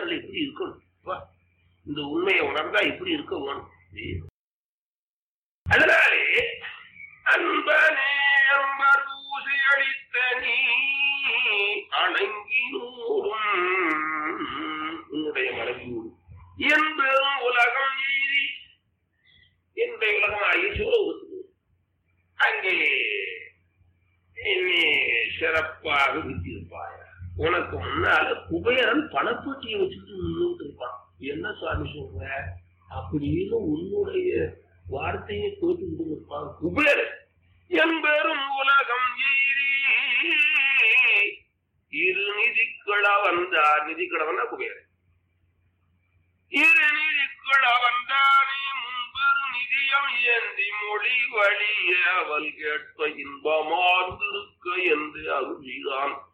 அடியார்கள் எப்படி இருக்கணும் வா. இந்த உண்மையை உணர்ந்தா இப்படி இருக்க வேணும் அதனாலே அன்பனே அன்பர் பூசை அளித்த நீ அணங்கினூரும் உன்னுடைய மனைவியோடு என்பெரும் உலகம் எய்தி என்னுடைய உலகம் ஆகி சிவலோகத்துக்கு அங்கே நீ சிறப்பாக விட்டிருப்பாய உனக்கு முன்னால குபேரன் பணப்பட்டியை வச்சுட்டு நின்றுட்டு இருப்பான் என்ன சுவாமி சொல்ற அப்படின்னு உன்னுடைய வார்த்தையை கேட்டுக்கிட்டு இருப்பான் குபேரன் என்பெரும் உலகம் எய்தி இரு நிதிக்களா வந்தார் நிதிக்களவனா குபேரன் இரு நிதிக்களா வந்தானே முன்பெரு நிதியம் ஏந்தி மொழி வழிய அவள் கேட்ப இன்பமார்ந்திருக்க என்று அருள்கிறான்